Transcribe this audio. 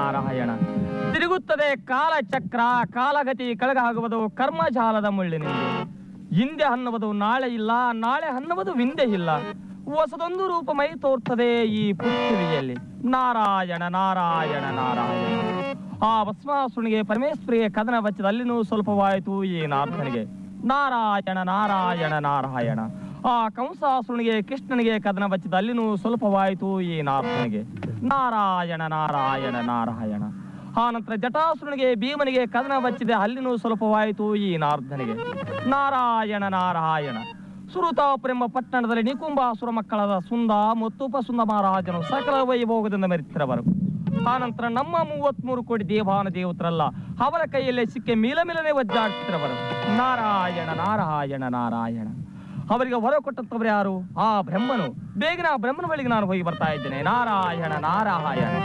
ನಾರಾಯಣ ತಿರುಗುತ್ತದೆ ಕಾಲಚಕ್ರ ಕಾಲಗತಿ ಕಳಗಾಗುವುದು ಕರ್ಮಜಾಲದ ಮುಳ್ಳಿನಿಂದ ಹಿಂದೆ ಅನ್ನುವುದು ನಾಳೆ ಇಲ್ಲ ನಾಳೆ ಅನ್ನುವುದು ವಿಂದೆ ಇಲ್ಲ ಹೊಸದೊಂದು ರೂಪ ಮೈ ತೋರ್ತದೆ ಈ ಪೃಥ್ವಿಯಲ್ಲಿ ನಾರಾಯಣ ನಾರಾಯಣ ನಾರಾಯಣ ಆ ಭಸ್ಮಾಸುನಿಗೆ ಪರಮೇಶ್ವರಿಗೆ ಕದನ ಬಚ್ಚಿದ ಅಲ್ಲಿನೂ ಸ್ವಲ್ಪವಾಯಿತು ಈ ನಾಥನಿಗೆ ನಾರಾಯಣ ನಾರಾಯಣ ನಾರಾಯಣ ಆ ಕಂಸಾಸುನಿಗೆ ಕೃಷ್ಣನಿಗೆ ಕದನ ಬಚ್ಚಿದ ಅಲ್ಲಿನೂ ಸ್ವಲ್ಪವಾಯಿತು ಈ ನಾಥನಿಗೆ ನಾರಾಯಣ ನಾರಾಯಣ ನಾರಾಯಣ ಆ ನಂತರ ಜಟಾಸುರನಿಗೆ ಭೀಮನಿಗೆ ಕದನ ಬಚ್ಚಿದೆ ಅಲ್ಲಿನೂ ಸ್ವಲ್ಪವಾಯಿತು ಈ ನಾರ್ಧನಿಗೆ ನಾರಾಯಣ ನಾರಾಯಣ ಸುರುತಾಪುರೆಂಬ ಪಟ್ಟಣದಲ್ಲಿ ನಿಕುಂಬಾಸುರ ಮಕ್ಕಳಾದ ಸುಂದ ಮತ್ತು ಉಪಸುಂದ ಮಹಾರಾಜನು ಸಕಲ ವೈಭೋಗದಿಂದ ಮೆರೆತಿರವರು ಆನಂತರ ನಮ್ಮ ಮೂವತ್ಮೂರು ಕೋಟಿ ದೇವಾನ ದೇವತರಲ್ಲ ಅವರ ಕೈಯಲ್ಲೇ ಸಿಕ್ಕಿ ಮಿಲ ಮಿಲನೆ ಒದ್ದಾಡ್ತಿರವರು ನಾರಾಯಣ ನಾರಾಯಣ ನಾರಾಯಣ ಅವರಿಗೆ ಹೊರ ಕೊಟ್ಟಂತವರು ಯಾರು ಆ ಬ್ರಹ್ಮನು ಬೇಗನೆ ಆ ಬ್ರಹ್ಮನ ಬಳಿಗೆ ನಾನು ಹೋಗಿ ಬರ್ತಾ ಇದ್ದೇನೆ ನಾರಾಯಣ ನಾರಾಯಣ